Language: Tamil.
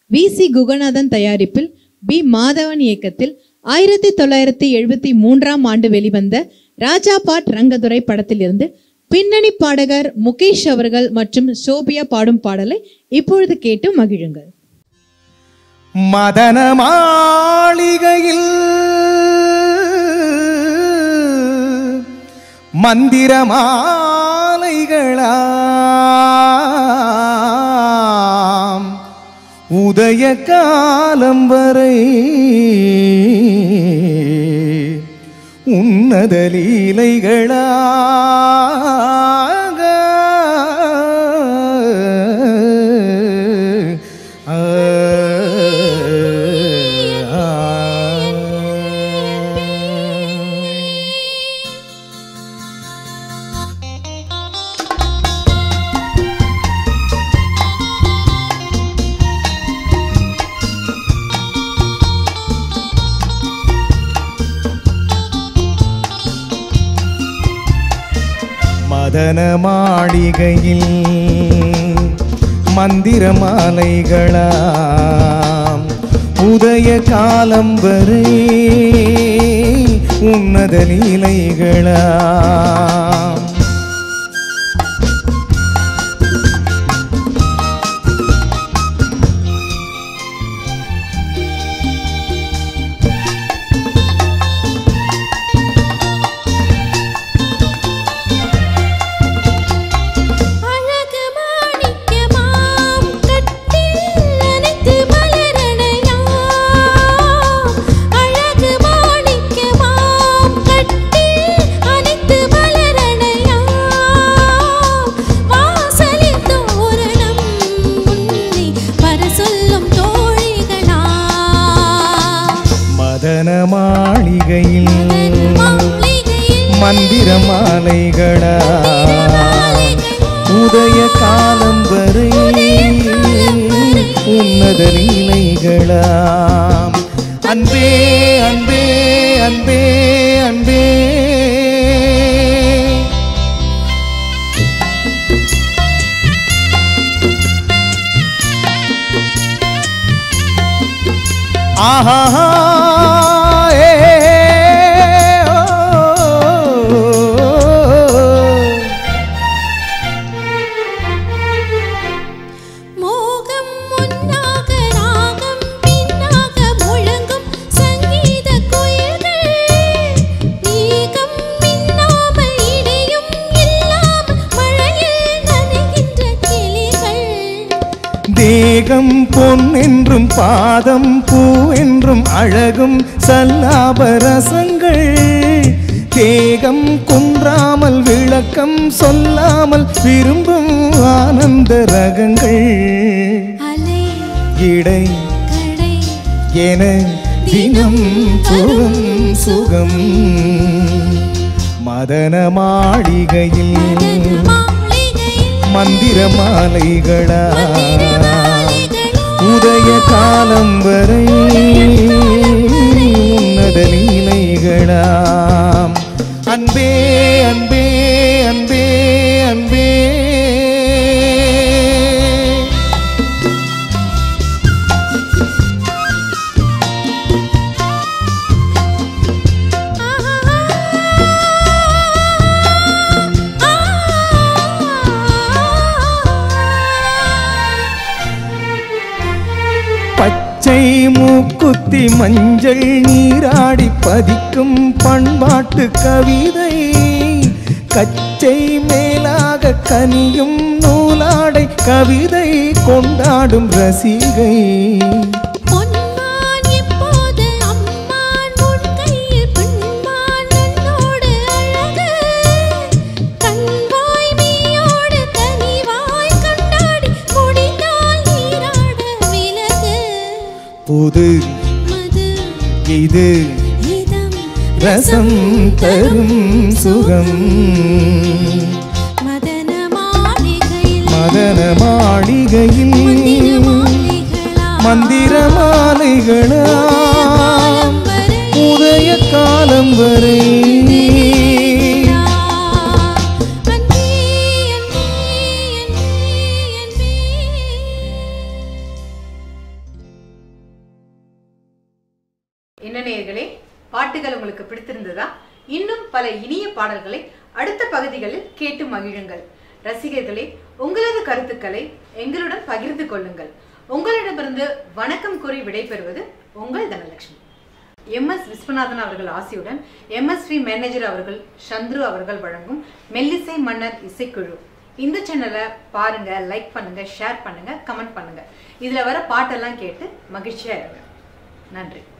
வி சி குகநாதன் தயாரிப்பில் பி மாதவன் இயக்கத்தில் ஆயிரத்தி தொள்ளாயிரத்தி எழுபத்தி மூன்றாம் ஆண்டு வெளிவந்த ராஜா பாட் ரங்கதுரை படத்திலிருந்து பின்னணி பாடகர் முகேஷ் அவர்கள் மற்றும் சோபியா பாடும் பாடலை இப்பொழுது கேட்டு மகிழுங்கள் மதன மாளிகையில் மந்திர மாலைகளாம் உதய காலம் வரை உன்னத லீலைகளாக ஆ, மதன மாளிகையில் மந்திர மாலைகளாம் உதய காலம் வரை உன்னத லீலைகளாம் அழகு மாணிக்கமாம் கட்டில் அனைத்து மலரணையாம் அழகு மாணிக்கமாம் கட்டில் அனைத்து மலரணையாம் வாசலில் தோரணம் முன்னே வர சொல்லும் தோழிகளா மதன மாளிகையில் மாளிகையில் மந்திர மாலைகளா உதய காலம் வரை உன்னத லீலைகளாம் அன்பே அன்பே அன்பே அன்பே ஆஹா ஏ ஓ, மோகம் முன்னாக ராகம் பின்னாக முழங்கும் சங்கீத குயில்கள் நீகம் மின்னாமல் இடையும் இல்லாமல் மழையில் நனைகின்ற கிளிகள் தேகம் பொன் என்றும் பாதம் பூ என்றும் அழகும் சல்லாபரசங்கள் தேகம் குன்றாமல் விளக்கம் சொல்லாமல் விரும்பும் ஆனந்த ரகங்கள் அலை இடை கடை என தினம் சுகம் சுகம் மதன மாளிகையில் மாளிகையில் மந்திர மாலைகளா மாலைகளா உதய காலம் வரை உன்னத லீலைகளாம் அன்பே அன்பே அன்பே அன்பே பச்சை மூக்குத்தி மஞ்சள் நீராடி பதிக்கும் பண்பாட்டு கவிதை கச்சை மேலாக கனியும் நூலாடை கவிதை கொண்டாடும் ரசிகை பொன்மான் எப்போது அம்மான் உன் கையில் பெண்மான் உன்னோடு அழகு கண்வாய் மீயோடு கனிவாய் கண்டாடி முடிந்தால் நீராட விலகு புது மது இது இதம் ரசம் தரும் சுகம் மதன மாளிகையில் மதன மாளிகையில் மந்திர மாலைகளா மந்திர மாலைகளா உதய காலம் வரை அன்பே அன்பே அன்பே அன்பே என்ன நேயர்களே பாட்டுகள் உங்களுக்கு பிடித்திருந்ததா இன்னும் பல இனிய பாடல்களை அடுத்த பகுதிகளில் கேட்டு மகிழுங்கள் ரசிகர்களே உங்களது கருத்துக்களை எங்களுடன் பகிர்ந்து கொள்ளுங்கள் உங்களிடமிருந்து வணக்கம் கூறி விடைபெறுவது உங்கள் தனலட்சுமி எம் எஸ் விஸ்வநாதன் அவர்கள் ஆசியுடன் எம்எஸ்வி மேனேஜர் அவர்கள் சந்துரு அவர்கள் வழங்கும் மெல்லிசை மன்னர் இசைக்குழு இந்த சேனலை பாருங்க லைக் பண்ணுங்க ஷேர் பண்ணுங்க கமெண்ட் பண்ணுங்க இதுல வர பாட்டெல்லாம் கேட்டு மகிழ்ச்சியா இருங்க நன்றி